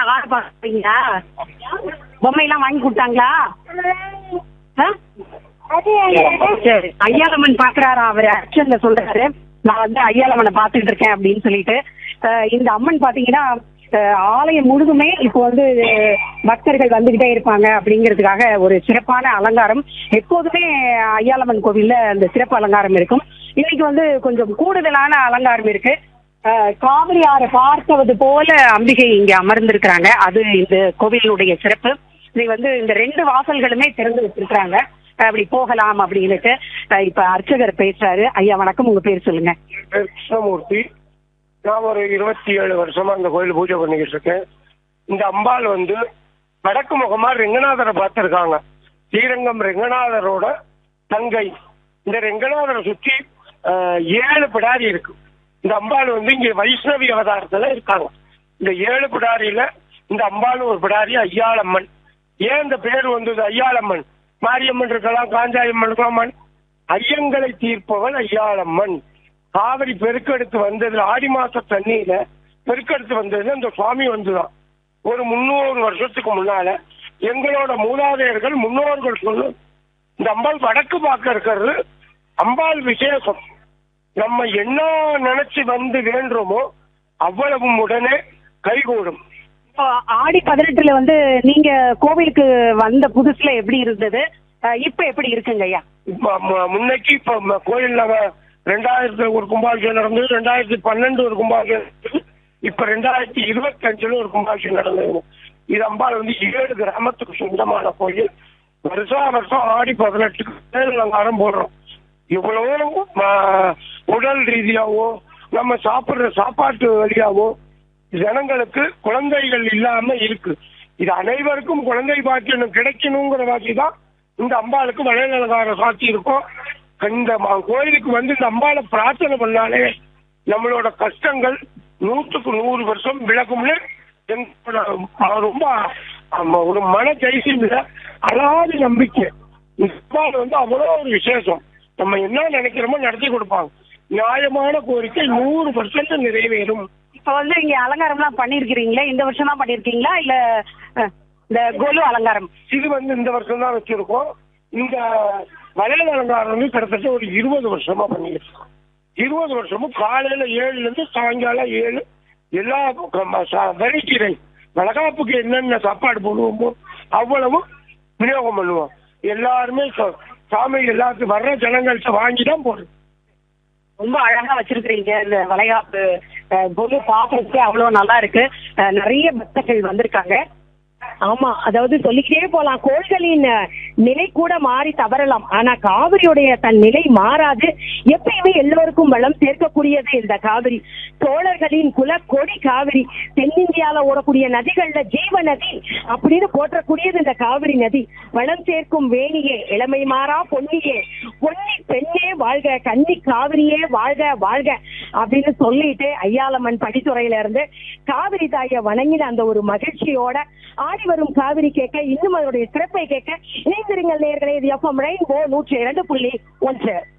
ஆறு பாக்குறீங்களா பொம்மை எல்லாம் வாங்கி கொடுத்தாங்களா ஆ? சரி ஐயாலம்மன் பாக்குறாரா அவரு ஆக்ஷன்ல சொல்றாரு நான் வந்து ஐயாலம்மனை பாத்துட்டு இருக்கேன் அப்படின்னு சொல்லிட்டு அஹ் இந்த அம்மன் பாத்தீங்கன்னா அஹ் ஆலயம் முழுதுமே இப்போ வந்து பக்தர்கள் வந்துகிட்டே இருப்பாங்க அப்படிங்கிறதுக்காக ஒரு சிறப்பான அலங்காரம் எப்போதுமே ஐயாலம்மன் கோவில்ல அந்த சிறப்பு அலங்காரம் இருக்கும் இன்னைக்கு வந்து கொஞ்சம் கூடுதலான அலங்காரம் இருக்கு அஹ் காவிரி ஆறு பார்த்தவது போல அம்பிகை இங்க அமர்ந்திருக்கிறாங்க அது இந்த கோவிலுடைய சிறப்பு இது வந்து இந்த ரெண்டு வாசல்களுமே திறந்து வச்சிருக்காங்க அப்படி போகலாம் அப்படின்னுட்டு அஹ் இப்ப அர்ச்சகர் பேசுறாரு ஐயா வணக்கம் உங்க பேர் சொல்லுங்க என் பேர் கிருஷ்ணமூர்த்தி நான் ஒரு இருபத்தி ஏழு வருஷமா இந்த கோயில் பூஜை பண்ணிக்கிட்டு இருக்கேன் இந்த அம்பாள் வந்து வடக்கு முகமா ரெங்கநாதரை பார்த்திருக்காங்க ஸ்ரீரங்கம் ரெங்கநாதரோட தங்கை இந்த ரெங்கநாதரை சுற்றி ஆஹ், ஏழு பிடாரி இருக்கு இந்த அம்பாள் வந்து இங்க வைஷ்ணவி அவதாரத்துல இருக்காங்க இந்த ஏழு பிடாரியில இந்த அம்பாள் ஒரு பிடாரி ஐயாளம்மன் ஏன் இந்த பேர் வந்தது ஐயாளம்மன் மாரியம்மன் இருக்கலாம் காஞ்சாயம்மன் இருக்கலாம் ஐயங்களை தீர்ப்பவன் ஐயாளம்மன் காவிரி பெருக்கெடுத்து வந்ததுல ஆடி மாச தண்ணியில பெருக்கெடுத்து வந்ததுல இந்த சுவாமி வந்துதான் ஒரு முன்னூறு வருஷத்துக்கு முன்னால எங்களோட மூதாதையர்கள் முன்னோர்கள் சொல்லு இந்த அம்பாள் வடக்கு பார்க்க இருக்கிறது அம்பாள் விசேஷம் நம்ம என்ன நினைச்சு வந்து வேண்டுறோமோ அவ்வளவும் உடனே கைகூடும் இப்போ ஆடி பதினெட்டுல வந்து நீங்க கோவிலுக்கு வந்த புதுசுல எப்படி இருந்தது அஹ் இப்ப எப்படி இருக்குங்க ஐயா இப்ப மு- முன்னைக்கு இப்ப ம- கோயில்ல வ- ரெண்டாயிரத்துல ஒரு கும்பாபிஷேகம் நடந்தது ரெண்டாயிரத்தி பன்னெண்டு ஒரு கும்பாபிஷேகம் நடந்தது. இப்ப ரெண்டாயிரத்தி இருபத்தி அஞ்சுல ஒரு கும்பாபிஷேகம் நடந்தது இது அம்பாள் வந்து ஏழு கிராமத்துக்கு சொந்தமான கோயில் வருஷா வருஷம் ஆடி பதினெட்டுக்கு தேர் அலங்காரம் போடுறோம் இவ்வளவோ ம- உடல் ரீதியாவோ நம்ம சாப்பிடுற சாப்பாட்டு வழியாவோ ஜனங்களுக்கு குழந்தைகள் இல்லாம இருக்கு இது அனைவருக்கும் குழந்தை பாக்கியம் கிடைக்கணுங்கிற வாக்கி தான் இந்த அம்பாளுக்கு வளையல் அலங்காரம் சாட்சி இருக்கும் இந்த ம- கோயிலுக்கு வந்து இந்த அம்பாளை பிரார்த்தனை பண்ணாலே நம்மளோட கஷ்டங்கள் நூற்றுக்கு நூறு வருஷம் விலகும்னு எங்களோட ம- ரொம்ப ஆமா, ஒரு மன தைசியம் அழாத நம்பிக்கை இந்த அம்பாள் வந்து அவ்வளோ ஒரு விசேஷம் நம்ம என்ன நினைக்கிறோமோ நடத்தி கொடுப்பாங்க நியாயமான கோரிக்கை நூறு பர்சன்ட் நிறைவேறும் இப்ப வந்து இங்க அலங்காரம் எல்லாம் பண்ணிருக்கிறீங்களே இந்த வருஷம் தான் பண்ணிருக்கீங்களா இல்ல அஹ், இந்த கொலு அலங்காரம் இது வந்து இந்த வருஷம் தான் வச்சிருக்கோம் இந்த வளையல் அலங்காரம் வந்து கிட்டத்தட்ட ஒரு இருபது வருஷமா பண்ணிட்டு இருக்கோம் இருபது வருஷமும் காலையில ஏழுல இருந்து சாயங்காலம் ஏழு எல்லா வெரைட்டி ரைஸ் வளகாப்புக்கு என்னென்ன சாப்பாடு போடுவோமோ அவ்வளவும் விநியோகம் பண்ணுவோம் எல்லாருமே சா- சாமி எல்லாத்துக்கும் வர்ற ஜனங்கள்ட்ட வாங்கி தான் போடுறோம் ரொம்ப அழகா வச்சிருக்கிறீங்க இந்த வளைகாப்பு அஹ், கொலு பாக்குறதுக்கே அவ்வளவு நல்லா இருக்கு அஹ், நிறைய பக்தர்கள் வந்திருக்காங்க ஆமா அதாவது சொல்லிக்கிட்டே போலாம் கோள்களின் அஹ், நிலை கூட மாறி தவறலாம் ஆனா காவிரியுடைய தன் நிலை மாறாது எப்பயுமே எல்லோருக்கும் வளம் சேர்க்கக்கூடியது இந்த காவிரி சோழர்களின் குல கொடி காவிரி தென்னிந்தியால ஓடக்கூடிய நதிகள்ல ஜீவ நதி அப்படின்னு போற்றக்கூடியது இந்த காவிரி நதி வளம் சேர்க்கும் வேணியே இளமை மாறா பொன்னியே பொன்னி பெண்ணே வாழ்க கன்னி காவிரியே வாழ்க வாழ்க அப்படின்னு சொல்லிட்டு ஐயாலம்மன் படித்துறையில இருந்து காவிரி தாயை வணங்கின அந்த ஒரு மகிழ்ச்சியோட ஆடி வரும் காவிரி கேட்க இன்னும் அதனுடைய சிறப்பை கேட்க இணைந்திருங்கள் நேயர்களே இது எஃப்எம் ரெயின்போ நூற்றி இரண்டு புள்ளி ஒன்று